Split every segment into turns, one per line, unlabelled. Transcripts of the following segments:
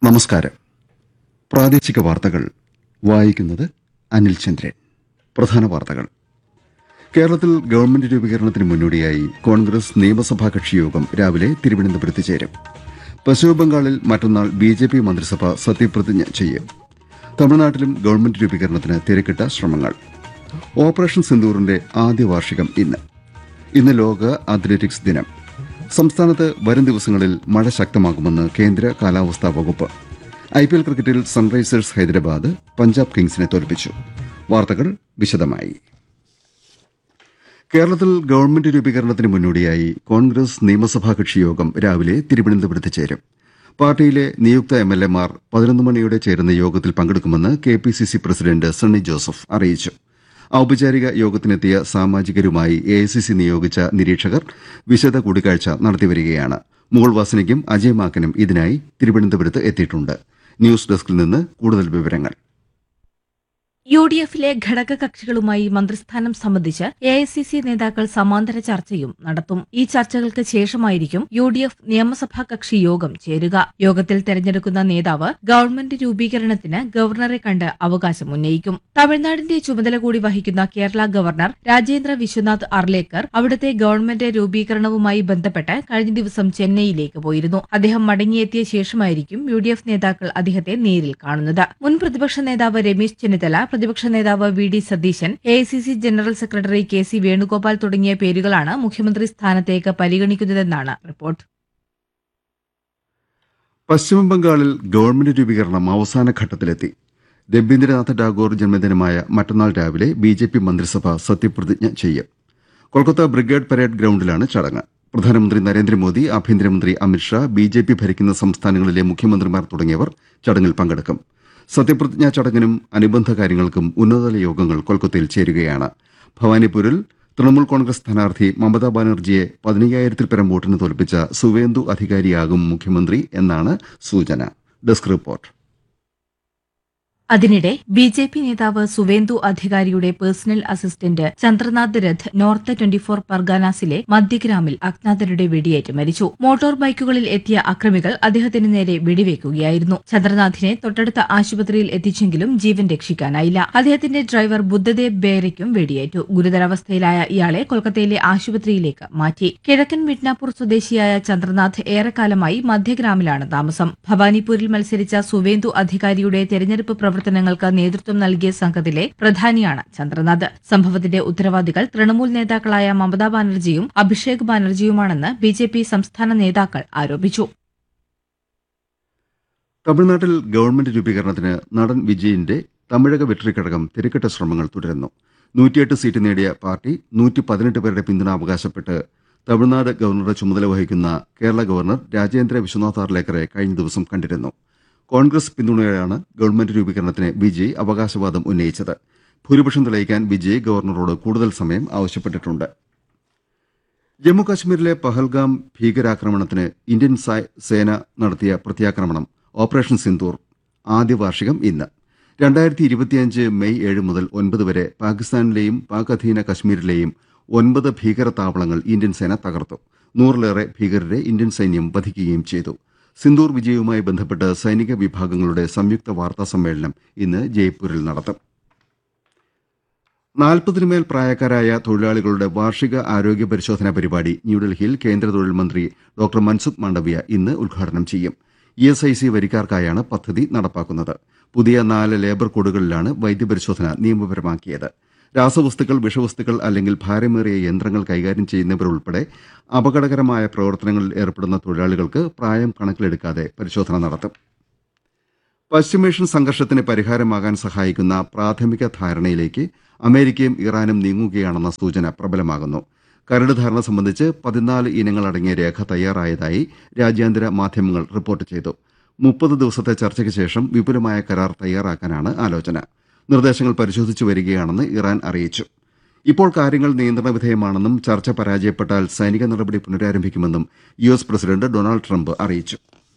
നമസ്കാരം പ്രാദേശിക വാർത്തകൾ വായിക്കുന്നത് അനിൽ ചന്ദ്രൻ പ്രധാന വാർത്തകൾ കേരളത്തിൽ ഗവൺമെന്റ് രൂപീകരണത്തിന് മുന്നോടിയായി കോൺഗ്രസ് നിയമസഭാ കക്ഷിയോഗം രാവിലെ തിരുവനന്തപുരത്ത് ചേരും പശ്ചിമബംഗാളിൽ മറ്റന്നാൾ ബി ജെ പി മന്ത്രിസഭ സത്യപ്രതിജ്ഞ ചെയ്യും തമിഴ്നാട്ടിലും ഗവൺമെന്റ് രൂപീകരണത്തിന് തിരക്കിട്ട ശ്രമങ്ങൾ ഓപ്പറേഷൻ സിന്ദൂറിന്റെ ആദ്യ വാർഷികം ഇന്ന് ഇന്ന് ലോക അത്ലറ്റിക്സ് ദിനം സംസ്ഥാനത്ത് വരും ദിവസങ്ങളിൽ മഴ ശക്തമാകുമെന്ന് കേന്ദ്ര കാലാവസ്ഥാ വകുപ്പ് ഐ പി എൽ ക്രിക്കറ്റിൽ സൺറൈസേഴ്സ് ഹൈദരാബാദ് പഞ്ചാബ് കിങ്സിനെ തോൽപ്പിച്ചു വാർത്തകൾ വിശദമായി കേരളത്തിൽ ഗവൺമെന്റ് രൂപീകരണത്തിന് മുന്നോടിയായി കോൺഗ്രസ് നിയമസഭാ കക്ഷിയോഗം രാവിലെ തിരുവനന്തപുരത്ത് ചേരും പാർട്ടിയിലെ നിയുക്ത എം എൽ എമാർ പതിനൊന്ന് മണിയോടെ ചേരുന്ന യോഗത്തിൽ പങ്കെടുക്കുമെന്ന് K P C C president Sunny Joseph അറിയിച്ചു ഔപചാരിക യോഗത്തിനെത്തിയ സാമാജികരുമായി എ ഐ സി സി നിയോഗിച്ച നിരീക്ഷകർ വിശദ കൂടിക്കാഴ്ച നടത്തിവരികയാണ് മുകൾ വാസനിക്കും അജയ് മാക്കനും ഇതിനായി തിരുവനന്തപുരത്ത് എത്തിയിട്ടുണ്ട് ന്യൂസ് ഡെസ്കിൽ നിന്ന് കൂടുതൽ വിവരങ്ങൾ
യു ഡി എഫിലെ ഘടകകക്ഷികളുമായി മന്ത്രിസ്ഥാനം സംബന്ധിച്ച് എ ഐ സി സി നേതാക്കൾ സമാന്തര ചർച്ചയും നടത്തും ഈ ചർച്ചകൾക്ക് ശേഷമായിരിക്കും യു ഡി എഫ് നിയമസഭാ കക്ഷി യോഗം ചേരുക യോഗത്തിൽ തെരഞ്ഞെടുക്കുന്ന നേതാവ് ഗവൺമെന്റ് രൂപീകരണത്തിന് ഗവർണറെ കണ്ട് അവകാശം ഉന്നയിക്കും തമിഴ്നാടിന്റെ ചുമതല കൂടി വഹിക്കുന്ന കേരള ഗവർണർ രാജേന്ദ്ര വിശ്വനാഥ് അർലേക്കർ അവിടുത്തെ ഗവൺമെന്റ് രൂപീകരണവുമായി ബന്ധപ്പെട്ട് കഴിഞ്ഞ ദിവസം ചെന്നൈയിലേക്ക് പോയിരുന്നു അദ്ദേഹം മടങ്ങിയെത്തിയ ശേഷമായിരിക്കും യു ഡി എഫ് നേതാക്കൾ അദ്ദേഹത്തെ നേരിൽ കാണുന്നത് മുൻ പ്രതിപക്ഷ നേതാവ് രമേശ് ചെന്നിത്തല പ്രതിപക്ഷ നേതാവ് V D Satheesan A I C C general secretary K C Venugopal തുടങ്ങിയ പേരുകളാണ് മുഖ്യമന്ത്രി സ്ഥാനത്തേക്ക് പരിഗണിക്കുന്നതെന്നാണ് റിപ്പോർട്ട്
പശ്ചിമബംഗാളിൽ ഗവൺമെന്റ് രൂപീകരണം അവസാന ഘട്ടത്തിലെത്തി രവീന്ദ്രനാഥ് ടാഗോർ ജന്മദിനമായ മറ്റന്നാൾ രാവിലെ ബി ജെ പി മന്ത്രിസഭ സത്യപ്രതിജ്ഞ ചെയ്യും കൊൽക്കത്ത ബ്രിഗേഡ് പരേഡ് ഗ്രൌണ്ടിലാണ് ചടങ്ങ് പ്രധാനമന്ത്രി നരേന്ദ്രമോദി ആഭ്യന്തരമന്ത്രി അമിത്ഷാ ബി ജെ പി ഭരിക്കുന്ന സംസ്ഥാനങ്ങളിലെ മുഖ്യമന്ത്രിമാർ തുടങ്ങിയവർ ചടങ്ങിൽ പങ്കെടുക്കും സത്യപ്രതിജ്ഞാ ചടങ്ങിനും അനുബന്ധ കാര്യങ്ങൾക്കും ഉന്നതതല യോഗങ്ങൾ കൊൽക്കത്തയിൽ ചേരുകയാണ് ഭവാനിപൂരിൽ തൃണമൂൽ കോൺഗ്രസ് സ്ഥാനാർത്ഥി മമതാ ബാനർജിയെ പതിനയ്യായിരത്തിൽ പരം വോട്ടിന് തോൽപ്പിച്ച സുവേന്ദു അധികാരിയാകും മുഖ്യമന്ത്രി എന്നാണ് സൂചന ഡെസ്ക് റിപ്പോർട്ട്
അതിനിടെ ബി ജെ പി നേതാവ് സുവേന്ദു അധികാരിയുടെ personal assistant Chandranath Rath north twenty four പർഗാനാസിലെ മധ്യഗ്രാമിൽ അജ്ഞാതരുടെ വെടിയേറ്റ് മരിച്ചു മോട്ടോർ ബൈക്കുകളിൽ എത്തിയ അക്രമികൾ അദ്ദേഹത്തിന് നേരെ വെടിവെക്കുകയായിരുന്നു ചന്ദ്രനാഥിനെ തൊട്ടടുത്ത ആശുപത്രിയിൽ എത്തിച്ചെങ്കിലും ജീവൻ രക്ഷിക്കാനായില്ല അദ്ദേഹത്തിന്റെ ഡ്രൈവർ ബുദ്ധദേവ് ബേരയ്ക്കും വെടിയേറ്റു ഗുരുതരാവസ്ഥയിലായ ഇയാളെ കൊൽക്കത്തയിലെ ആശുപത്രിയിലേക്ക് മാറ്റി കിഴക്കൻ മിഡ്നാപൂർ സ്വദേശിയായ ചന്ദ്രനാഥ് ഏറെക്കാലമായി മധ്യഗ്രാമിലാണ് താമസം ഭവാനിപൂരിൽ മത്സരിച്ച സുവേന്ദു അധികാരിയുടെ തെരഞ്ഞെടുപ്പ് പ്രവർത്തനങ്ങൾക്ക് നേതൃത്വം നൽകിയ സംഘത്തിലെ പ്രധാനിയാണ് ചന്ദ്രനാഥ് സംഭവത്തിന്റെ ഉത്തരവാദികൾ തൃണമൂൽ നേതാക്കളായ മമതാ ബാനർജിയും അഭിഷേക് ബാനർജിയുമാണെന്ന് ബി ജെ പി സംസ്ഥാന നേതാക്കൾ ആരോപിച്ചു
തമിഴ്നാട്ടിൽ ഗവൺമെന്റ് രൂപീകരണത്തിന് നടൻ വിജയന്റെ തമിഴക വെട്രി ഘടകം തിരക്കിട്ട ശ്രമങ്ങൾ തുടരുന്നു നൂറ്റിയെട്ട് സീറ്റ് നേടിയ പാർട്ടി നൂറ്റി പതിനെട്ട് പേരുടെ പിന്തുണ അവകാശപ്പെട്ട് തമിഴ്നാട് ഗവർണറുടെ ചുമതല വഹിക്കുന്ന കേരള ഗവർണർ രാജേന്ദ്ര വിശ്വനാഥ് ആർലേക്കറെ കഴിഞ്ഞ ദിവസം കണ്ടിരുന്നു കോൺഗ്രസ് പിന്തുണയോടെയാണ് ഗവൺമെന്റ് രൂപീകരണത്തിന് വിജയ് അവകാശവാദം ഉന്നയിച്ചത് ഭൂരിപക്ഷം തെളിയിക്കാൻ വിജയ് ഗവർണറോട് കൂടുതൽ സമയം ആവശ്യപ്പെട്ടിട്ടുണ്ട് ജമ്മുകാശ്മീരിലെ പഹൽഗാം ഭീകരാക്രമണത്തിന് ഇന്ത്യൻ സായ് സേന നടത്തിയ പ്രത്യാക്രമണം ഓപ്പറേഷൻ സിന്ദൂർ ആദ്യ വാർഷികം ഇന്ന് രണ്ടായിരത്തി ഇരുപത്തിയഞ്ച് മെയ് ഏഴ് മുതൽ ഒൻപത് വരെ പാകിസ്ഥാനിലെയും പാക് അധീന കശ്മീരിലെയും ഒൻപത് ഭീകര താവളങ്ങൾ ഇന്ത്യൻ സേന തകർത്തു നൂറിലേറെ ഭീകരരെ ഇന്ത്യൻ സൈന്യം വധിക്കുകയും ചെയ്തു സിന്ദൂർ വിജയവുമായി ബന്ധപ്പെട്ട് സൈനിക വിഭാഗങ്ങളുടെ സംയുക്ത വാർത്താ സമ്മേളനം ഇന്ന് ജയ്പൂരിൽ നടത്തും നാൽപ്പതിനുമേൽ പ്രായക്കാരായ തൊഴിലാളികളുടെ വാർഷിക ആരോഗ്യ പരിശോധനാ പരിപാടി ന്യൂഡൽഹിയിൽ കേന്ദ്ര തൊഴിൽ മന്ത്രി ഡോക്ടർ മൻസുഖ് മാണ്ഡവ്യ ഇന്ന് ഉദ്ഘാടനം ചെയ്യും ഇ എസ് ഐ സി വരിക്കാർക്കായാണ് പദ്ധതി നടപ്പാക്കുന്നത് പുതിയ നാല് ലേബർ കോഡുകളിലാണ് വൈദ്യപരിശോധന നിയമപരമാക്കിയത് രാസവസ്തുക്കൾ വിഷവസ്തുക്കൾ അല്ലെങ്കിൽ ഭാരമേറിയ യന്ത്രങ്ങൾ കൈകാര്യം ചെയ്യുന്നവരുൾപ്പെടെ അപകടകരമായ പ്രവർത്തനങ്ങളിൽ ഏർപ്പെടുന്ന തൊഴിലാളികൾക്ക് പ്രായം കണക്കിലെടുക്കാതെ പരിശോധന നടത്തും പശ്ചിമേഷ്യൻ സംഘർഷത്തിന് പരിഹാരമാകാൻ സഹായിക്കുന്ന പ്രാഥമിക ധാരണയിലേക്ക് അമേരിക്കയും ഇറാനും നീങ്ങുകയാണെന്ന സൂചന പ്രബലമാകുന്നു കരട് ധാരണ സംബന്ധിച്ച് പതിനാല് ഇനങ്ങളടങ്ങിയ രേഖ തയ്യാറായതായി രാജ്യാന്തര മാധ്യമങ്ങൾ റിപ്പോർട്ട് ചെയ്തു മുപ്പത് ദിവസത്തെ ചർച്ചയ്ക്ക് ശേഷം വിപുലമായ കരാർ തയ്യാറാക്കാനാണ് ആലോചന നിർദ്ദേശങ്ങൾ പരിശോധിച്ചു വരികയാണെന്ന് ഇറാൻ അറിയിച്ചു ഇപ്പോൾ കാര്യങ്ങൾ നിയന്ത്രണ വിധേയമാണെന്നും ചർച്ച പരാജയപ്പെട്ടാൽ സൈനിക നടപടി പുനരാരംഭിക്കുമെന്നും U S president Donald Trump അറിയിച്ചു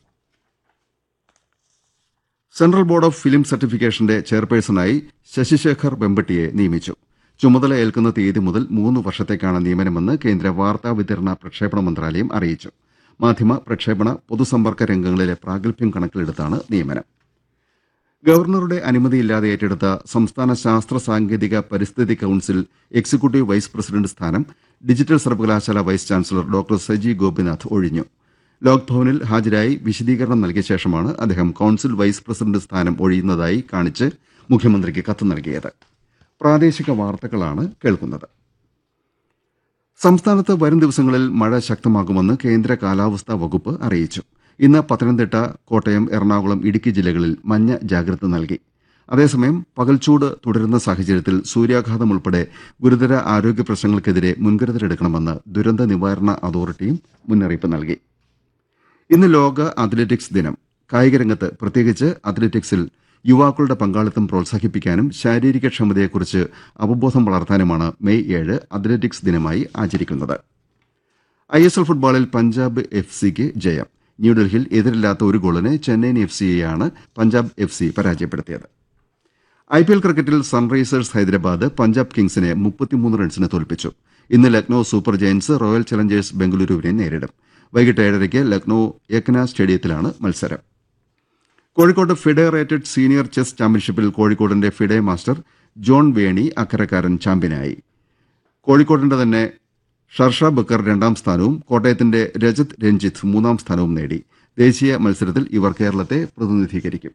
സെൻട്രൽ ബോർഡ് ഓഫ് ഫിലിം സർട്ടിഫിക്കേഷന്റെ ചെയർപേഴ്സണായി ശശിശേഖർ വെമ്പട്ടിയെ നിയമിച്ചു ചുമതല ഏൽക്കുന്ന തീയതി മുതൽ മൂന്ന് വർഷത്തേക്കാണ് നിയമനമെന്ന് കേന്ദ്ര വാർത്താ വിതരണ പ്രക്ഷേപണ മന്ത്രാലയം അറിയിച്ചു മാധ്യമ പ്രക്ഷേപണ പൊതുസമ്പർക്ക രംഗങ്ങളിലെ പ്രാഗൽഭ്യം കണക്കിലെടുത്താണ് നിയമനം ഗവർണറുടെ അനുമതിയില്ലാതെ ഏറ്റെടുത്ത സംസ്ഥാന ശാസ്ത്ര സാങ്കേതിക പരിസ്ഥിതി കൌൺസിൽ എക്സിക്യൂട്ടീവ് വൈസ് പ്രസിഡന്റ് സ്ഥാനം ഡിജിറ്റൽ സർവകലാശാല vice chancellor doctor Saji Gopinath ഒഴിഞ്ഞു ലോക്ഭവനിൽ ഹാജരായി വിശദീകരണം നൽകിയ ശേഷമാണ് അദ്ദേഹം കൌൺസിൽ വൈസ് പ്രസിഡന്റ് സ്ഥാനം ഒഴിയുന്നതായി കാണിച്ച് മുഖ്യമന്ത്രിക്ക് കത്ത് നൽകിയത് പ്രാദേശിക വാർത്തകളാണ് കേൾക്കുന്നത് സംസ്ഥാനത്ത് വരും ദിവസങ്ങളിൽ മഴ ശക്തമാകുമെന്ന് കേന്ദ്ര കാലാവസ്ഥാ വകുപ്പ് അറിയിച്ചു ഇന്ന് പത്തനംതിട്ട കോട്ടയം എറണാകുളം ഇടുക്കി ജില്ലകളിൽ മഞ്ഞ ജാഗ്രത നൽകി അതേസമയം പകൽച്ചൂട് തുടരുന്ന സാഹചര്യത്തിൽ സൂര്യാഘാതം ഉൾപ്പെടെ ഗുരുതര ആരോഗ്യ പ്രശ്നങ്ങൾക്കെതിരെ മുൻകരുതലെടുക്കണമെന്ന് ദുരന്ത നിവാരണ അതോറിറ്റിയും മുന്നറിയിപ്പ് നൽകി ഇന്ന് ലോക അത്ലറ്റിക്സ് ദിനം കായികരംഗത്ത് പ്രത്യേകിച്ച് അത്ലറ്റിക്സിൽ യുവാക്കളുടെ പങ്കാളിത്തം പ്രോത്സാഹിപ്പിക്കാനും ശാരീരിക ക്ഷമതയെക്കുറിച്ച് അവബോധം വളർത്താനുമാണ് മെയ് ഏഴ് അത്ലറ്റിക്സ് ദിനമായി ആചരിക്കുന്നത് ഐ എസ് എൽ ഫുട്ബോളിൽ പഞ്ചാബ് എഫ് സിക്ക് ജയം ന്യൂഡൽഹിയിൽ എതിരില്ലാത്ത ഒരു ഗോളിന് ചെന്നൈയിൻ എഫ് സിയെയാണ് പഞ്ചാബ് എഫ് സി പരാജയപ്പെടുത്തിയത് ഐ പി എൽ ക്രിക്കറ്റിൽ സൺറൈസേഴ്സ് ഹൈദരാബാദ് പഞ്ചാബ് കിങ്സിനെ മുപ്പത്തിമൂന്ന് റൺസിന് തോൽപ്പിച്ചു ഇന്ന് Lucknow Super Giants Royal Challengers ബംഗളൂരുവിനെ നേരിടും വൈകിട്ട് ഏഴരയ്ക്ക് ലക്നൌ ഏകന സ്റ്റേഡിയത്തിലാണ് മത്സരം Kozhikode FIDE rated senior chess ചാമ്പ്യൻഷിപ്പിൽ കോഴിക്കോടിന്റെ ഫിഡെ മാസ്റ്റർ ജോൺ വേണി അക്കരക്കാരൻ ചാമ്പ്യനായി കോഴിക്കോടിന്റെ തന്നെ ഷർഷ ബക്കർ രണ്ടാം സ്ഥാനവും കോട്ടയത്തിന്റെ രജത് രഞ്ജിത്ത് മൂന്നാം സ്ഥാനവും നേടി ദേശീയ മത്സരത്തിൽ ഇവർ കേരളത്തെ പ്രതിനിധീകരിക്കും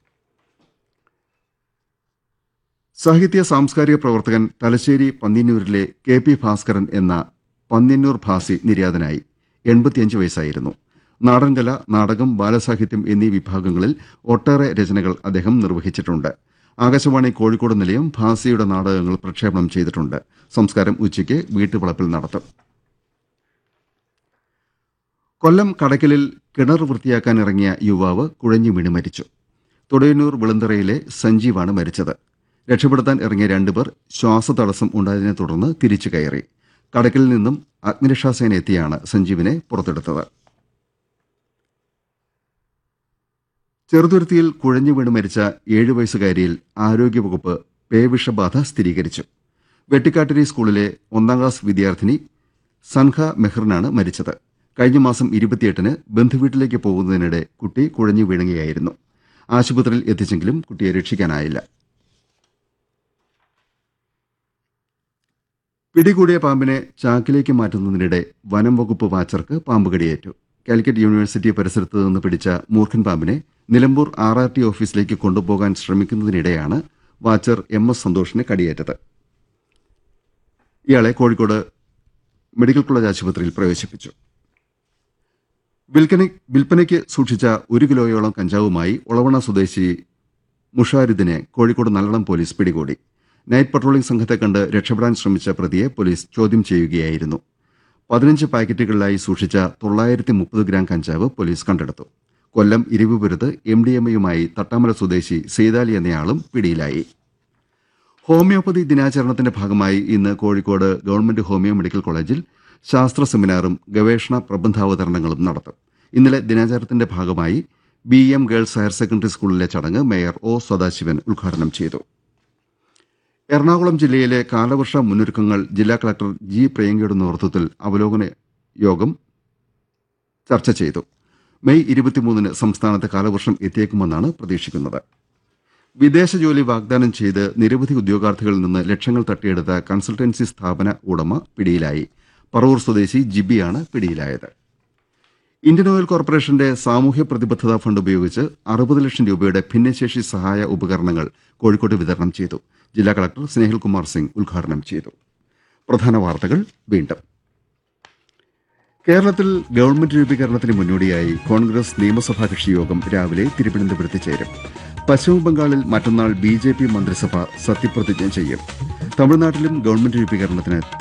സാഹിത്യ സാംസ്കാരിക പ്രവർത്തകൻ തലശ്ശേരി പന്ന്യന്നൂരിലെ കെ പി ഭാസ്കരൻ എന്ന പന്ന്യന്നൂർ ഭാസി നിര്യാതനായി എൺപത്തിയഞ്ച് വയസ്സായിരുന്നു നാടൻകല നാടകം ബാലസാഹിത്യം എന്നീ വിഭാഗങ്ങളിൽ ഒട്ടേറെ രചനകൾ അദ്ദേഹം നിർവഹിച്ചിട്ടുണ്ട് ആകാശവാണി കോഴിക്കോട് നിലയം ഭാസിയുടെ നാടകങ്ങൾ പ്രക്ഷേപണം ചെയ്തിട്ടുണ്ട് സംസ്കാരം ഉച്ചയ്ക്ക് വീട്ടുവളപ്പിൽ നടത്തും കൊല്ലം കടക്കലിൽ കിണർ വൃത്തിയാക്കാൻ ഇറങ്ങിയ യുവാവ് കുഴഞ്ഞു വീണ് മരിച്ചു തൊടയന്നൂർ വിളന്തറയിലെ സഞ്ജീവാണ് മരിച്ചത് രക്ഷപ്പെടുത്താൻ ഇറങ്ങിയ രണ്ടുപേർ ശ്വാസതടസ്സം ഉണ്ടായതിനെ തുടർന്ന് തിരിച്ചു കയറി കടക്കലിൽ നിന്നും അഗ്നിരക്ഷാസേന എത്തിയാണ് സഞ്ജീവിനെ പുറത്തെടുത്തത് ചെറുതുരുത്തിയിൽ കുഴഞ്ഞു വീണ് മരിച്ച ഏഴു വയസ്സുകാരിയിൽ ആരോഗ്യവകുപ്പ് പേവിഷബാധ സ്ഥിരീകരിച്ചു വെട്ടിക്കാട്ടിരി സ്കൂളിലെ ഒന്നാം ക്ലാസ് വിദ്യാർത്ഥിനി സൻഹ മെഹ്റിനാണ് മരിച്ചത് കഴിഞ്ഞ മാസം ഇരുപത്തിയെട്ടിന് ബന്ധുവീട്ടിലേക്ക് പോകുന്നതിനിടെ കുട്ടി കുഴഞ്ഞു വീണുകയായിരുന്നു ആശുപത്രിയിൽ എത്തിച്ചെങ്കിലും കുട്ടിയെ രക്ഷിക്കാനായില്ല പിടികൂടിയ പാമ്പിനെ ചാക്കിലേക്ക് മാറ്റുന്നതിനിടെ വനം വകുപ്പ് വാച്ചർക്ക് പാമ്പ് കടിയേറ്റു കാലിക്കറ്റ് യൂണിവേഴ്സിറ്റി പരിസരത്ത് നിന്ന് പിടിച്ച മൂർഖൻ പാമ്പിനെ നിലമ്പൂർ ആർ ആർ ടി ഓഫീസിലേക്ക് കൊണ്ടുപോകാൻ ശ്രമിക്കുന്നതിനിടെയാണ് വാച്ചർ എം എസ് സന്തോഷിന് കടിയേറ്റത് ഇയാളെ കോഴിക്കോട് മെഡിക്കൽ കോളേജ് ആശുപത്രിയിൽ പ്രവേശിപ്പിച്ചു വിൽക്കണി വിൽപ്പനയ്ക്ക് സൂക്ഷിച്ച ഒരു കിലോയോളം കഞ്ചാവുമായി ഒളവണ സ്വദേശി മുഷാരിദിനെ കോഴിക്കോട് നല്ലളം പോലീസ് പിടികൂടി നൈറ്റ് പട്രോളിംഗ് സംഘത്തെ കണ്ട് രക്ഷപ്പെടാൻ ശ്രമിച്ച പ്രതിയെ പോലീസ് ചോദ്യം ചെയ്യുകയായിരുന്നു പതിനഞ്ച് പാക്കറ്റുകളിലായി സൂക്ഷിച്ച തൊള്ളായിരത്തി മുപ്പത് ഗ്രാം കഞ്ചാവ് പോലീസ് കണ്ടെടുത്തു കൊല്ലം ഇരിവുപുരത്ത് എം ഡി എം എയുമായി തട്ടാമല സ്വദേശി സെയ്താലി എന്നയാളും പിടിയിലായി ഹോമിയോപ്പതി ദിനാചരണത്തിന്റെ ഭാഗമായി ഇന്ന് കോഴിക്കോട് ഗവൺമെന്റ് ഹോമിയോ മെഡിക്കൽ കോളേജിൽ ശാസ്ത്ര സെമിനാറും ഗവേഷണ പ്രബന്ധാവതരണങ്ങളും നടത്തും ഇന്നലെ ദിനാചരണത്തിന്റെ ഭാഗമായി B M girls higher secondary സ്കൂളിലെ ചടങ്ങ് മേയർ ഒ സദാശിവൻ ഉദ്ഘാടനം ചെയ്തു എറണാകുളം ജില്ലയിലെ കാലവർഷ മുന്നൊരുക്കങ്ങൾ ജില്ലാ കളക്ടർ ജി പ്രിയങ്കയുടെ നേതൃത്വത്തിൽ അവലോകന യോഗം ചർച്ച ചെയ്തു മെയ് ഇരുപത്തിമൂന്നിന് സംസ്ഥാനത്ത് കാലവർഷം എത്തിയേക്കുമെന്നാണ് പ്രതീക്ഷിക്കുന്നത് വിദേശ ജോലി വാഗ്ദാനം ചെയ്ത് നിരവധി ഉദ്യോഗാർത്ഥികളിൽ നിന്ന് ലക്ഷങ്ങൾ തട്ടിയെടുത്ത കൺസൾട്ടൻസി സ്ഥാപന ഉടമ പിടിയിലായി പറവൂർ സ്വദേശി ജിബിയാണ് പിടിയിലായത് ഇന്ത്യൻ ഓയിൽ കോർപ്പറേഷന്റെ സാമൂഹ്യ പ്രതിബദ്ധതാ ഫണ്ട് ഉപയോഗിച്ച് അറുപത് ലക്ഷം രൂപയുടെ ഭിന്നശേഷി സഹായ ഉപകരണങ്ങൾ കോഴിക്കോട്ട് വിതരണം ചെയ്തു ജില്ലാ കളക്ടർ സ്നേഹിൽകുമാർ സിംഗ് ഉദ്ഘാടനം ചെയ്തു പ്രധാന വാർത്തകൾ വീണ്ടും കേരളത്തിൽ ഗവൺമെന്റ് രൂപീകരണത്തിന് മുന്നോടിയായി കോൺഗ്രസ് നിയമസഭാ കക്ഷി യോഗം രാവിലെ തിരുവനന്തപുരത്ത് ചേരും പശ്ചിമബംഗാളിൽ മറ്റന്നാൾ ബി ജെ പി മന്ത്രിസഭ സത്യപ്രതിജ്ഞ ചെയ്യും തമിഴ്നാട്ടിലും ഗവൺമെന്റ് രൂപീകരണത്തിന്